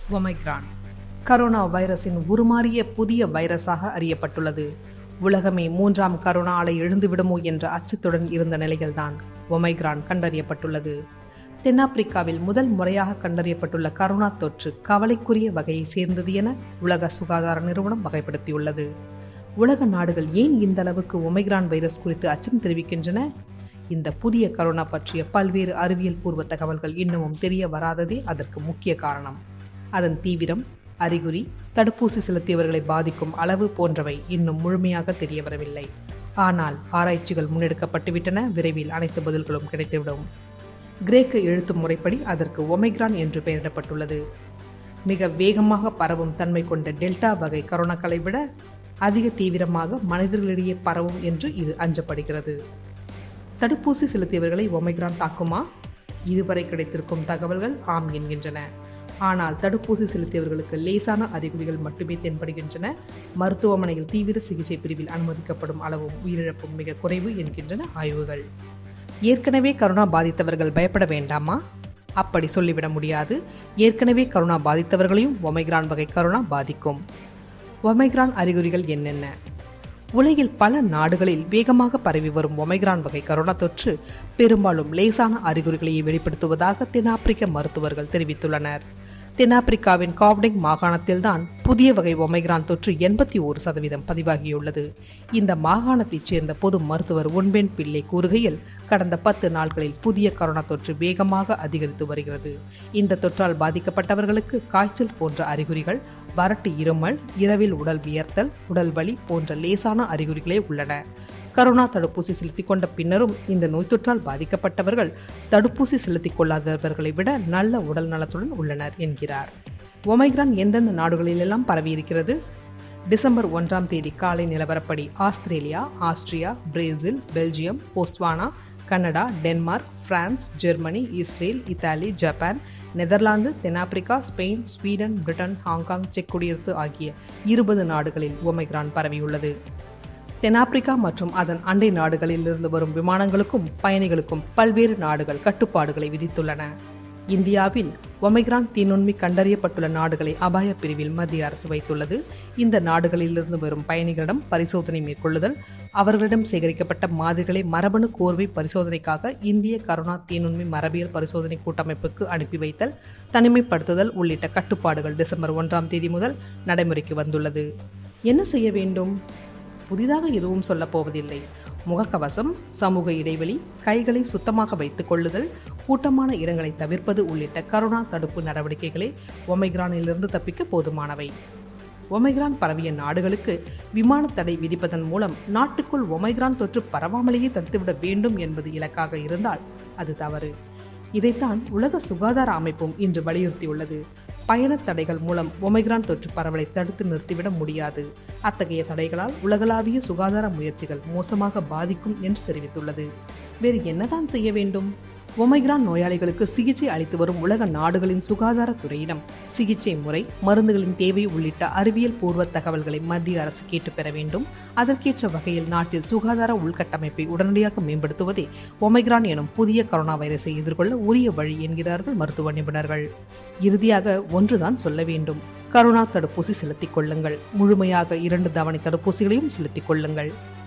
Omicron corona வைரஸின் உருமாறிய புதிய வைரஸாக அறியப்பட்டுள்ளது உலகமே மூன்றாம் கரோனா அலை எழுந்துவிடுமோ என்ற அச்சத்துடன் இருந்த நிலையில்தான் ஒமைக்ரான் கண்டறியப்பட்டுள்ளது தென்னாப்பிரிக்காவில் முதல் முறையாக கண்டறியப்பட்டுள்ள கரோனா தொற்று கவலைக்குரிய வகையை சேர்ந்தது என உலக சுகாதார நிறுவனம் வகைப்படுத்தியுள்ளது உலக நாடுகள் ஏன் இந்த அளவுக்கு ஒமைக்ரான் வைரஸ் குறித்து அச்சம் தெரிவிக்கின்றன இந்த புதிய கரோனா பற்றிய பல்வேறு அறிவியல் பூர்வ தகவல்கள் இன்னமும் தெரிய வராததே அதற்கு முக்கிய காரணம் அதன் தீவிரம் அறிகுறி தடுப்பூசி செலுத்தியவர்களை பாதிக்கும் அளவு போன்றவை இன்னும் முழுமையாக தெரிய வரவில்லை ஆனால் ஆராய்ச்சிகள் முன்னெடுக்கப்பட்டுவிட்டன விரைவில் அனைத்து பதில்களும் கிடைத்துவிடும் கிரேக்க எழுத்து முறைப்படி அதற்கு ஒமைக்ரான் என்று பெயரிடப்பட்டுள்ளது மிக வேகமாக பரவும் தன்மை கொண்ட டெல்டா வகை கரோனாக்களை விட அதிக தீவிரமாக மனிதர்களிடையே பரவும் என்று இது அஞ்சப்படுகிறது தடுப்பூசி செலுத்தியவர்களை ஒமைக்ரான் தாக்குமா இதுவரை கிடைத்திருக்கும் தகவல்கள் ஆம் என்கின்றன ஆனால் தடுப்பூசி செலுத்தியவர்களுக்கு லேசான அறிகுறிகள் மட்டுமே தென்படுகின்றன மருத்துவமனையில் தீவிர சிகிச்சை பிரிவில் அனுமதிக்கப்படும் அளவும் உயிரிழப்பும் மிக குறைவு என்கின்றன ஆய்வுகள் ஏற்கனவே கரோனா பாதித்தவர்கள் பயப்பட வேண்டாமா அப்படி சொல்லிவிட முடியாது ஏற்கனவே கரோனா பாதித்தவர்களையும் ஒமைக்ரான் வகை கரோனா பாதிக்கும் ஒமைக்ரான் அறிகுறிகள் என்னென்ன உலகில் பல நாடுகளில் வேகமாக பரவி வரும் ஒமைக்ரான் வகை கரோனா தொற்று பெரும்பாலும் லேசான அறிகுறிகளையே வெளிப்படுத்துவதாக தென்னாப்பிரிக்க மருத்துவர்கள் தெரிவித்துள்ளனர் தென்னாப்பிரிக்காவின் காவ்டிங் மாகாணத்தில்தான் புதிய வகை ஒமைக்ரான் தொற்று எண்பத்தி ஓரு சதவீதம் பதிவாகியுள்ளது இந்த மாகாணத்தைச் சேர்ந்த பொது மருத்துவர் ஒன்பென் பிள்ளை கூறுகையில் கடந்த பத்து நாட்களில் புதிய கரோனா தொற்று வேகமாக அதிகரித்து வருகிறது இந்த தொற்றால் பாதிக்கப்பட்டவர்களுக்கு காய்ச்சல் போன்ற அறிகுறிகள் வறட்டு இருமல் இரவில் உடல் வியர்த்தல் உடல் வலி போன்ற லேசான அறிகுறிகளே உள்ளன கரோனா தடுப்பூசி செலுத்திக் கொண்ட பின்னரும் இந்த நோய் தொற்றால் பாதிக்கப்பட்டவர்கள் தடுப்பூசி செலுத்திக் கொள்ளாதவர்களை விட நல்ல உடல் நலத்துடன் உள்ளனர் என்கிறார் ஒமைக்ரான் எந்தெந்த நாடுகளிலெல்லாம் பரவியிருக்கிறது டிசம்பர் ஒன்றாம் தேதி காலை நிலவரப்படி Australia Austria Brazil Belgium Botswana Canada Denmark France Germany Israel Italy Japan Netherlands தென்னாப்பிரிக்கா ஸ்பெயின் ஸ்வீடன் பிரிட்டன் ஹாங்காங் செக் குடியரசு ஆகிய இருபது நாடுகளில் ஒமைக்ரான் பரவியுள்ளது தென்னாப்பிரிக்கா மற்றும் அதன் அண்டை நாடுகளிலிருந்து வரும் விமானங்களுக்கும் பயணிகளுக்கும் பல்வேறு நாடுகள் கட்டுப்பாடுகளை விதித்துள்ளன இந்தியாவில் ஒமைக்ரான் தீநுண்மி கண்டறியப்பட்டுள்ள நாடுகளை அபாய பிரிவில் மத்திய அரசு வைத்துள்ளது இந்த நாடுகளிலிருந்து வரும் பயணிகளிடம் பரிசோதனை மேற்கொள்ளுதல் அவர்களிடம் சேகரிக்கப்பட்ட மாதிரிகளை மரபணு கோர்வை பரிசோதனைக்காக இந்திய கரோனா தீநுண்மி மரபியல் பரிசோதனை கூட்டமைப்புக்கு அனுப்பி வைத்தல் தனிமைப்படுத்துதல் உள்ளிட்ட கட்டுப்பாடுகள் டிசம்பர் ஒன்றாம் தேதி முதல் நடைமுறைக்கு வந்துள்ளது என்ன செய்ய வேண்டும் புதிதாக எதுவும் சொல்லப் போவதில்லை முகக்கவசம் சமூக இடைவெளி கைகளை சுத்தமாக வைத்துக் கொள்ளுதல் கூட்டமான இடங்களை தவிர்ப்பது உள்ளிட்ட கரோனா தடுப்பு நடவடிக்கைகளே ஒமைக்ரானிலிருந்து தப்பிக்க போதுமானவை ஒமைக்ரான் பரவிய நாடுகளுக்கு விமான தடை விதிப்பதன் மூலம் நாட்டுக்குள் ஒமைக்ரான் தொற்று பரவாமலேயே தடுத்துவிட வேண்டும் என்பது இலக்காக இருந்தால் அது தவறு இதைத்தான் உலக சுகாதார அமைப்பும் இன்று வலியுறுத்தியுள்ளது பயண தடைகள் மூலம் ஒமைக்ரான் தொற்று பரவலை தடுத்து நிறுத்திவிட முடியாது அத்தகைய தடைகளால் உலகளாவிய சுகாதார முயற்சிகள் மோசமாக பாதிக்கும் என்று தெரிவித்துள்ளது வேறு என்னதான் செய்ய வேண்டும் ஒமைக்ரான் நோயாளிகளுக்கு சிகிச்சை அளித்து வரும் உலக நாடுகளின் சுகாதாரத்துறையிடம் சிகிச்சை முறை மருந்துகளின் தேவை உள்ளிட்ட அறிவியல் பூர்வ தகவல்களை மத்திய அரசு கேட்டு பெற வேண்டும் அதற்கேற்ற வகையில் நாட்டில் சுகாதார உள்கட்டமைப்பை உடனடியாக மேம்படுத்துவதே ஒமைக்ரான் எனும் புதிய கரோனா வைரஸை எதிர்கொள்ள உரிய வழி என்கிறார்கள் மருத்துவ நிபுணர்கள் இறுதியாக ஒன்றுதான் சொல்ல வேண்டும் கரோனா தடுப்பூசி செலுத்திக் கொள்ளுங்கள் முழுமையாக இரண்டு தவணை தடுப்பூசிகளையும் செலுத்திக் கொள்ளுங்கள்